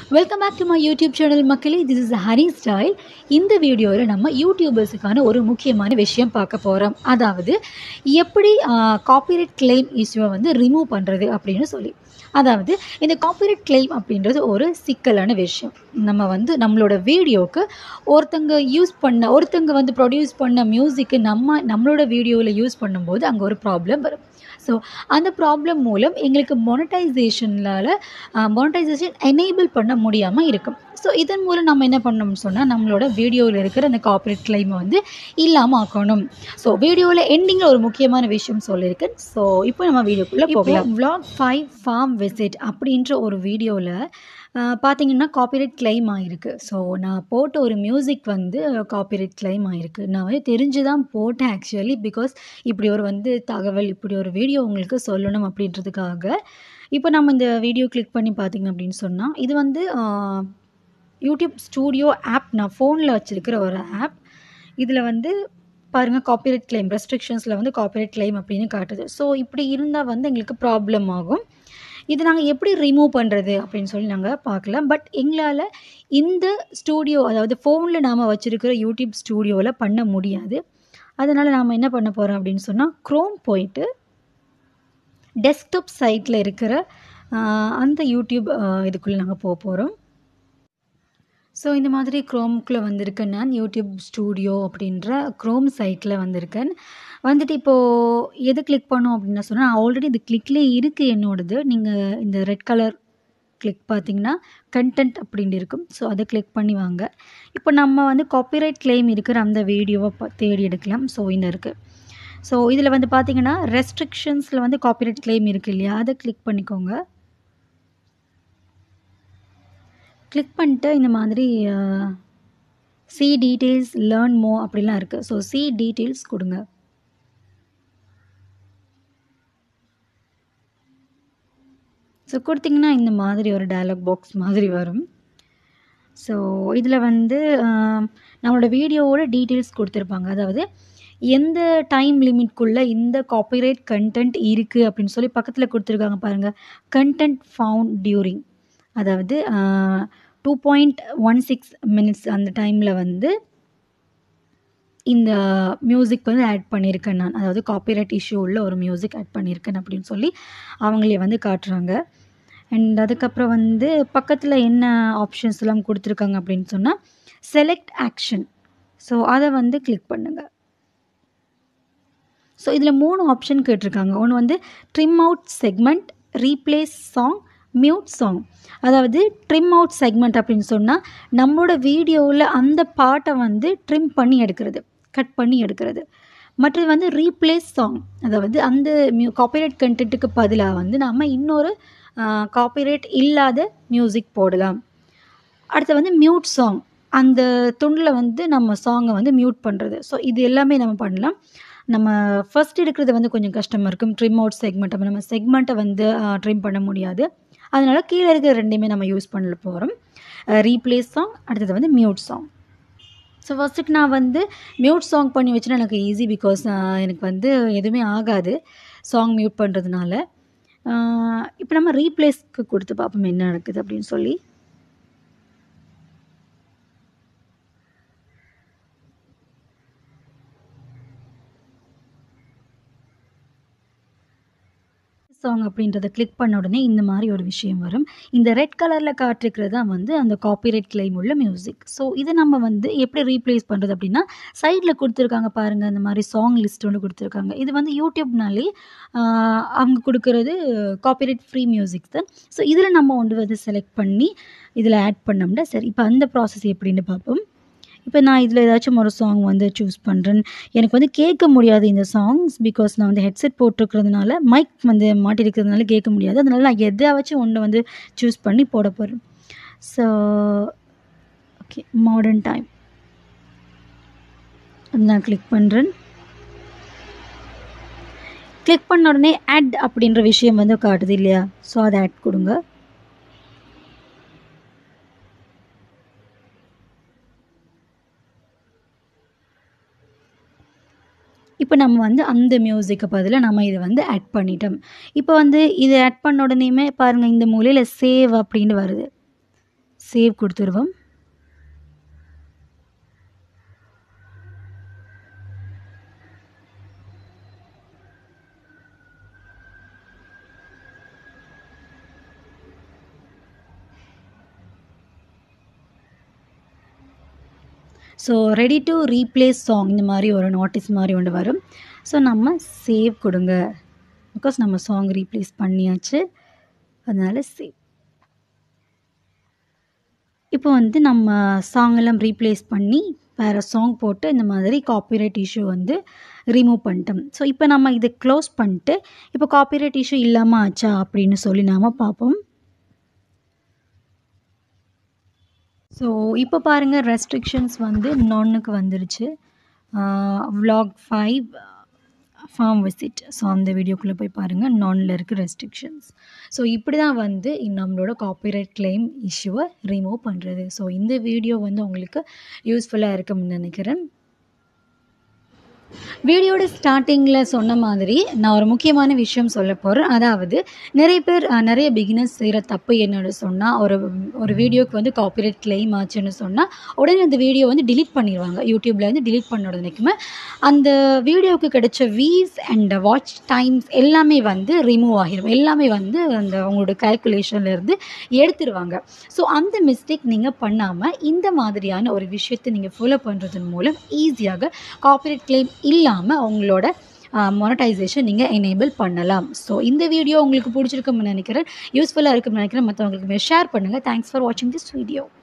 welcome back to my YouTube channel மக்களே this is Hari style இந்த வீடியோவில் நம்ம யூடியூபர்ஸுக்கான ஒரு முக்கியமான விஷயம் பார்க்க போகிறோம் அதாவது எப்படி காப்பிரைட் கிளைம் இஷ்யூவை வந்து ரிமூவ் பண்ணுறது அப்படின்னு சொல்லி அதாவது இந்த காப்பிரைட் கிளைம் அப்படின்றது ஒரு சிக்கலான விஷயம் நம்ம வந்து நம்மளோட வீடியோவுக்கு ஒருத்தங்க யூஸ் பண்ண ஒருத்தங்க வந்து ப்ரொடியூஸ் பண்ண மியூசிக்கு நம்ம நம்மளோட வீடியோவில் யூஸ் பண்ணும்போது அங்கே ஒரு ப்ராப்ளம் வரும் ஸோ அந்த ப்ராப்ளம் மூலம் எங்களுக்கு மொனடைசேஷனால் மொனடைசேஷன் எனேபிள் பண்ண முடியாமல் இருக்கும் ஸோ இதன் மூலம் நம்ம என்ன பண்ணணும்னு சொன்னால் நம்மளோட வீடியோவில் இருக்கிற அந்த காப்பரேட் கிளைமை வந்து இல்லாமல் ஆக்கணும் ஸோ வீடியோவில் எண்டிங்கில் ஒரு முக்கியமான விஷயம் சொல்லியிருக்கேன் ஸோ இப்போ நம்ம வீடியோக்குள்ளே போகலாம் vlog ஃபைவ் ஃபார்ம் விசிட் அப்படின்ற ஒரு வீடியோவில் பார்த்தீங்கன்னா காப்பிரைட் கிளைம் ஆகிருக்கு ஸோ நான் போட்ட ஒரு மியூசிக் வந்து காப்பிரைட் கிளைம் ஆகிருக்கு நான் வந்து தெரிஞ்சு தான் போட்டேன் ஆக்சுவலி பிகாஸ் இப்படி ஒரு வந்து தகவல் இப்படி ஒரு வீடியோ உங்களுக்கு சொல்லணும் அப்படின்றதுக்காக இப்போ நம்ம இந்த வீடியோ கிளிக் பண்ணி பார்த்தீங்க அப்படின்னு சொன்னால் இது வந்து யூடியூப் ஸ்டூடியோ ஆப் நான் ஃபோனில் வச்சுருக்கிற ஒரு ஆப் இதில் வந்து பாருங்கள் காப்பிரைட் கிளைம் ரெஸ்ட்ரிக்ஷன்ஸில் வந்து காப்பிரைட் கிளைம் அப்படின்னு காட்டுது ஸோ இப்படி இருந்தால் வந்து எங்களுக்கு ப்ராப்ளம் ஆகும் இது நாங்கள் எப்படி ரிமூவ் பண்ணுறது அப்படின்னு சொல்லி நாங்கள் பார்க்கலாம் பட் எங்களால் இந்த ஸ்டூடியோ அதாவது ஃபோனில் நாம் வச்சுருக்கிற யூடியூப் ஸ்டூடியோவில் பண்ண முடியாது அதனால் நாம் என்ன பண்ண போகிறோம் அப்படின்னு சொன்னால் க்ரோம் போயிட்டு டெஸ்க்டாப் சைட்டில் இருக்கிற அந்த யூடியூப் இதுக்குள்ளே நாங்கள் போக போகிறோம் ஸோ இந்த மாதிரி க்ரோம்குள்ளே வந்திருக்கேன் நான் யூடியூப் ஸ்டூடியோ அப்படின்ற க்ரோம் சைட்டில் வந்திருக்கேன் வந்துட்டு இப்போது எது கிளிக் பண்ணோம் அப்படின்னு சொன்னால் ஆல்ரெடி இது கிளிக்லேயே இருக்குது என்னோடது நீங்கள் இந்த ரெட் கலர் கிளிக் பார்த்தீங்கன்னா கண்டென்ட் அப்படின்னு இருக்கும் ஸோ அதை கிளிக் பண்ணி வாங்க இப்போ நம்ம வந்து காப்பிரைட் கிளைம் இருக்கிற அந்த வீடியோவை தேடி எடுக்கலாம் ஸோ இன்னும் இருக்குது ஸோ இதில் வந்து பார்த்தீங்கன்னா ரெஸ்ட்ரிக்ஷன்ஸில் வந்து காப்பிரைட் கிளைம் இருக்குது இல்லையா அதை கிளிக் பண்ணிக்கோங்க கிளிக் பண்ணிட்டு இந்த மாதிரி சி டீட்டெயில்ஸ் லேர்ன் மோ அப்படிலாம் இருக்குது ஸோ சி டீட்டெயில்ஸ் கொடுங்க ஸோ கொடுத்திங்கன்னா இந்த மாதிரி ஒரு டயலாக் பாக்ஸ் மாதிரி வரும் ஸோ இதில் வந்து நம்மளோட வீடியோவோட டீட்டெயில்ஸ் கொடுத்துருப்பாங்க அதாவது எந்த டைம் லிமிட்குள்ளே இந்த காப்பிரைட் கண்டென்ட் இருக்குது அப்படின்னு சொல்லி பக்கத்தில் கொடுத்துருக்காங்க பாருங்கள் கண்டென்ட் ஃபவுண்ட் டியூரிங் அதாவது two point one six minutes அந்த டைமில் வந்து இந்த மியூசிக் வந்து ஆட் பண்ணியிருக்கேன் நான் அதாவது காப்பிரைட் இஷ்யூ உள்ள ஒரு மியூசிக் ஆட் பண்ணியிருக்கேன் அப்படின்னு சொல்லி அவங்களே வந்து காட்டுறாங்க அண்ட் அதுக்கப்புறம் வந்து பக்கத்தில் என்ன ஆப்ஷன்ஸ் எல்லாம் கொடுத்துருக்காங்க அப்படின்னு சொன்னால் செலக்ட் ஆக்ஷன் ஸோ அதை வந்து கிளிக் பண்ணுங்கள் ஸோ இதில் மூணு ஆப்ஷன் கேட்டிருக்காங்க ஒன்று வந்து trim out segment replace song mute song அதாவது ட்ரிம் அவுட் செக்மெண்ட் அப்படின்னு சொன்னால் நம்மளோட வீடியோவில் அந்த பாட்டை வந்து ட்ரிம் பண்ணி எடுக்கிறது கட் பண்ணி எடுக்கிறது மற்றது வந்து ரீப்ளேஸ் சாங் அதாவது அந்த மியூ காப்பிரைட் கண்டென்ட்டுக்கு பதிலாக வந்து நம்ம இன்னொரு காப்பிரைட் இல்லாத மியூசிக் போடலாம் அடுத்து வந்து மியூட் சாங் அந்த துண்டில் வந்து நம்ம சாங்கை வந்து மியூட் பண்ணுறது ஸோ இது எல்லாமே நம்ம பண்ணலாம் நம்ம ஃபஸ்ட் எடுக்கிறது வந்து கொஞ்சம் கஷ்டமாக இருக்கும் ட்ரிம் அவுட் செக்மெண்ட் அப்போ நம்ம செக்மெண்ட்டை வந்து ட்ரிம் பண்ண முடியாது அதனால் கீழே இருக்கிற ரெண்டையுமே நம்ம யூஸ் பண்ண போகிறோம் ரீப்ளேஸ் சாங் அடுத்தது வந்து மியூட் சாங் ஸோ ஃபஸ்ட்டுக்கு நான் வந்து மியூட் சாங் பண்ணி வச்சுன்னா எனக்கு ஈஸி பிகாஸ் எனக்கு வந்து எதுவுமே ஆகாது சாங் மியூட் பண்ணுறதுனால இப்போ நம்ம ரீப்ளேஸ்க்கு கொடுத்து பார்ப்போம் என்ன நடக்குது அப்படின்னு சொல்லி சாங் அப்படின்றத கிளிக் பண்ண உடனே இந்த மாதிரி ஒரு விஷயம் வரும் இந்த ரெட் கலரில் காட்டிருக்கிறது தான் வந்து அந்த காப்பிரைட் கிளைம் உள்ள மியூசிக் ஸோ இதை நம்ம வந்து எப்படி ரீப்ளேஸ் பண்ணுறது அப்படின்னா சைடில் கொடுத்துருக்காங்க பாருங்கள் அந்த மாதிரி சாங் லிஸ்ட் ஒன்று கொடுத்துருக்காங்க இது வந்து யூடியூப்னாலே அவங்க கொடுக்குறது காப்பிரைட் ஃப்ரீ மியூசிக் தான் ஸோ இதில் நம்ம ஒன்று வந்து செலக்ட் பண்ணி இதில் ஆட் பண்ணோம்னா சரி இப்போ அந்த ப்ராசஸ் எப்படின்னு பார்ப்போம் இப்போ நான் இதில் ஏதாச்சும் ஒரு சாங் வந்து சூஸ் பண்ணுறேன் எனக்கு வந்து கேட்க முடியாது இந்த சாங்ஸ் பிகாஸ் நான் வந்து ஹெட்செட் போட்டிருக்கிறதுனால மைக் வந்து மாட்டிருக்கிறதுனால கேட்க முடியாது அதனால் நான் எதாச்சும் ஒன்று வந்து சூஸ் பண்ணி போட போகிறேன் ஸோ ஓகே மாடர்ன் டைம் அது நான் கிளிக் பண்ணுறேன் கிளிக் பண்ண உடனே ஆட் அப்படின்ற விஷயம் வந்து காட்டுது இல்லையா ஸோ அதை ஆட் கொடுங்க இப்போ நம்ம வந்து அந்த மியூசிக்கை பதிலாக நம்ம இதை வந்து ஆட் பண்ணிட்டோம் இப்போ வந்து இதை ஆட் பண்ண உடனேயுமே பாருங்கள் இந்த மூலையில் சேவ் அப்படின்னு வருது சேவ் கொடுத்துருவோம் so ready to replace song இந்த மாதிரி ஒரு நோட்டீஸ் மாதிரி ஒன்று வரும் ஸோ நம்ம சேவ் கொடுங்க பிகாஸ் நம்ம சாங் ரீப்ளேஸ் பண்ணியாச்சு அதனால் சேவ் இப்போ வந்து நம்ம சாங் எல்லாம் ரீப்ளேஸ் பண்ணி வேறு சாங் போட்டு இந்த மாதிரி காப்பிரைட் இஷ்யூ வந்து ரிமூவ் பண்ணிட்டோம் ஸோ இப்போ நம்ம இதை க்ளோஸ் பண்ணிட்டு இப்போ காப்பிரைட் இஷ்யூ இல்லாமல் ஆச்சா அப்படின்னு சொல்லி நாம் பார்ப்போம் ஸோ இப்போ பாருங்கள் ரெஸ்ட்ரிக்ஷன்ஸ் வந்து நானுக்கு வந்துருச்சு vlog five farm visit so அந்த வீடியோக்குள்ளே போய் பாருங்கள் நானில் இருக்க ரெஸ்ட்ரிக்ஷன்ஸ் ஸோ இப்படி தான் வந்து நம்மளோட காப்பிரைட் கிளைம் இஷ்யூவை ரிமூவ் பண்ணுறது ஸோ இந்த வீடியோ வந்து உங்களுக்கு யூஸ்ஃபுல்லாக இருக்கும்னு நினைக்கிறேன் வீடியோட ஸ்டார்டிங்கில் சொன்ன மாதிரி நான் ஒரு முக்கியமான விஷயம் சொல்ல போகிறேன் அதாவது நிறைய பேர் நிறைய பிகினர்ஸ் செய்கிற தப்பு என்னன்னு சொன்னால் ஒரு ஒரு வீடியோக்கு வந்து காப்பிரைட் கிளைம் ஆச்சுன்னு சொன்னால் உடனே அந்த வீடியோ வந்து டிலீட் பண்ணிடுவாங்க யூடியூப்லேருந்து டிலீட் பண்ண உடனேக்குமே அந்த வீடியோவுக்கு கிடைச்ச வியூஸ் அண்ட் வாட்ச் டைம்ஸ் எல்லாமே வந்து ரிமூவ் ஆகிடும் எல்லாமே வந்து அந்த அவங்களோட கேல்குலேஷன்லேருந்து எடுத்துருவாங்க ஸோ அந்த மிஸ்டேக் நீங்கள் பண்ணாமல் இந்த மாதிரியான ஒரு விஷயத்தை நீங்கள் ஃபாலோ பண்ணுறதன் மூலம் ஈஸியாக காப்பிரைட் கிளைம் இல்லாமல் அவங்களோட மொனடைசேஷன் நீங்கள் எனேபிள் பண்ணலாம் ஸோ இந்த வீடியோ உங்களுக்கு பிடிச்சிருக்குன்னு நினைக்கிறேன் யூஸ்ஃபுல்லாக இருக்குன்னு நினைக்கிறேன் மற்றவங்களுக்கு ஷேர் பண்ணுங்கள் தேங்க்ஸ் ஃபார் வாட்சிங் திஸ் வீடியோ